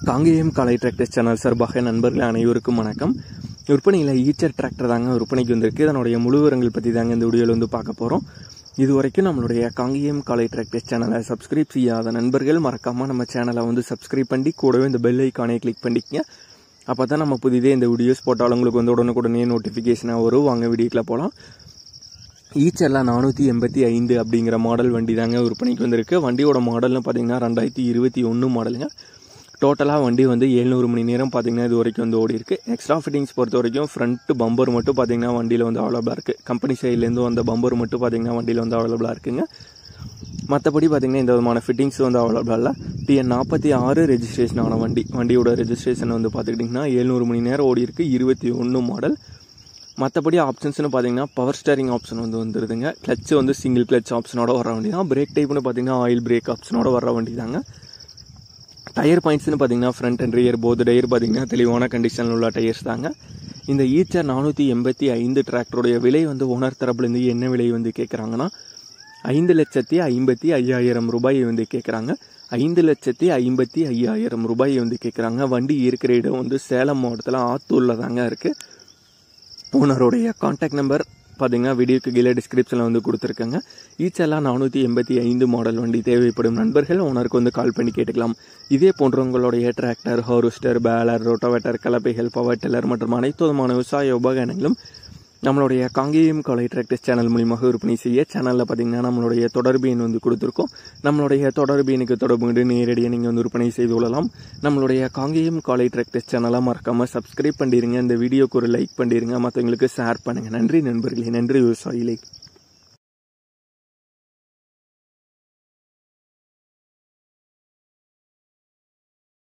காங்கேயம் காலை tractor channel சார்பாக நண்பர்கள் அனைவருக்கும் வணக்கம் விற்பனையில் ஈச்சர் டிராக்டர் தாங்க விற்பனைக்கு வந்திருக்கு இதனுடைய முழு விவரங்கள் பற்றி தாங்க இந்த வீடியோவில் வந்து பார்க்க போகிறோம் இது வரைக்கும் நம்மளுடைய காங்கேயம் காலை டிராக்டர் சேனலை சப்ஸ்கிரைப் செய்யாத நண்பர்கள் மறக்காமல் நம்ம சேனலை வந்து சப்ஸ்கிரைப் பண்ணி கூடவே இந்த பெல் ஐக்கானை கிளிக் பண்ணிக்கங்க அப்போ தான் நம்ம புதிதே இந்த வீடியோஸ் போட்டாலும் உங்களுக்கு வந்து உடனுக்குடனே நோட்டிஃபிகேஷனாக வரும் வாங்க வீடியோக்கில் போகலாம் ஈச்செல்லாம் நானூற்றி எண்பத்தி ஐந்து அப்படிங்கிற மாடல் வண்டி தாங்க விற்பனைக்கு வந்திருக்கு வண்டியோட மாடல்னு பார்த்தீங்கன்னா ரெண்டாயிரத்தி இருபத்தி ஒன்று மாடலுங்க டோட்டலாக வண்டி வந்து எழுநூறு மணி நேரம் பார்த்தீங்கன்னா இது வரைக்கும் வந்து ஓடி இருக்கு எக்ஸ்ட்ரா ஃபிட்டிங்ஸ் பொறுத்த வரைக்கும் ஃப்ரண்ட் பம்பர் மட்டும் பார்த்தீங்கன்னா வண்டியில் வந்து அவைலபிளாக இருக்குது கம்பெனி சைட்லேருந்து வந்த பம்பர் மட்டும் பார்த்தீங்கன்னா வண்டியில் வந்து அவைலபிளாக இருக்குங்க மற்றபடி பார்த்தீங்கன்னா இந்த விதமான ஃபிட்டிங்ஸ் வந்து அவைலபிளாக இல்லை டிஎன் நாற்பத்தி ஆறு ரெஜிஸ்ட்ரேஷன் ஆன வண்டி வண்டியோட ரெஜிஸ்ட்ரேஷன் வந்து பார்த்துக்கிட்டிங்கன்னா எழுநூறு மணி நேரம் ஓடி இருக்கு இருபத்தி ஒன்று மாடல் மற்றபடி ஆப்ஷன்ஸ்னு பார்த்தீங்கன்னா பவர் ஸ்டேரிங் ஆப்ஷன் வந்து வந்துருதுங்க கிளச் வந்து சிங்கிள் கிளச் ஆப்ஷனோட வர வண்டி தான் பிரேக் டைப்னு பார்த்தீங்கன்னா ஆயில் பிரேக் ஆப்ஷனோட வர வண்டி தாங்க டயர் பாயிண்ட்ஸ்னு பார்த்தீங்கன்னா ஃப்ரண்ட் அண்ட் ரியர் போது டயர் பார்த்தீங்கன்னா தெளிவான கண்டிஷனில் உள்ள டயர்ஸ் தாங்க இந்த ஈச்சர் நானூற்றி எண்பத்தி ஐந்து டிராக்டருடைய விலை வந்து ஓனர் தரப்புலேருந்து என்ன விலை வந்து கேட்குறாங்கன்னா ஐந்து லட்சத்தி ஐம்பத்தி ஐயாயிரம் ரூபாய் வந்து கேட்குறாங்க ஐந்து லட்சத்தி ஐம்பத்தி ஐயாயிரம் ரூபாய் வந்து கேட்குறாங்க வண்டி இருக்கிற இடம் வந்து சேலம் மாவட்டத்தில் ஆத்தூரில் தாங்க இருக்குது ஓனருடைய காண்டாக்ட் நம்பர் பார்த்தீங்கன்னா வீடியோக்கு கீழே டிஸ்கிரிப்ஷனில் வந்து கொடுத்துருக்கேங்க ஈச்செல்லாம் நானூற்றி எண்பத்தி ஐந்து மாடல் வண்டி தேவைப்படும் நண்பர்கள் ஓனருக்கு வந்து கால் பண்ணி கேட்டுக்கலாம் இதே போன்ற உங்களுடைய டிராக்டர் ஹார்வெஸ்டர் பேலர் ரோட்டோவேட்டர் கலப்பைகள் பவர் டில்லர் மற்றும் அனைத்து விதமான விவசாய உபகரணங்களும் நம்மளுடைய காங்கேயம் காலை டிராக்டர்ஸ் சேனல் மூலியமாக விற்பனை செய்ய சேனலில் பார்த்தீங்கன்னா நம்மளுடைய தொடர்பு எண் வந்து கொடுத்துருக்கோம் நம்மளுடைய தொடர்பு எண்ணுக்கு தொடர்பு கொண்டு நேரடியாக நீங்கள் வந்து விற்பனை செய்து கொள்ளலாம் நம்மளுடைய காங்கேயம் காலை டிராக்டர்ஸ் சேனலை மறக்காமல் சப்ஸ்கிரைப் பண்ணிடுங்க இந்த வீடியோக்கு ஒரு லைக் பண்ணிடுங்க மற்றவங்களுக்கு ஷேர் பண்ணுங்கள் நன்றி நண்பர்களே நன்றி விவசாயிகளே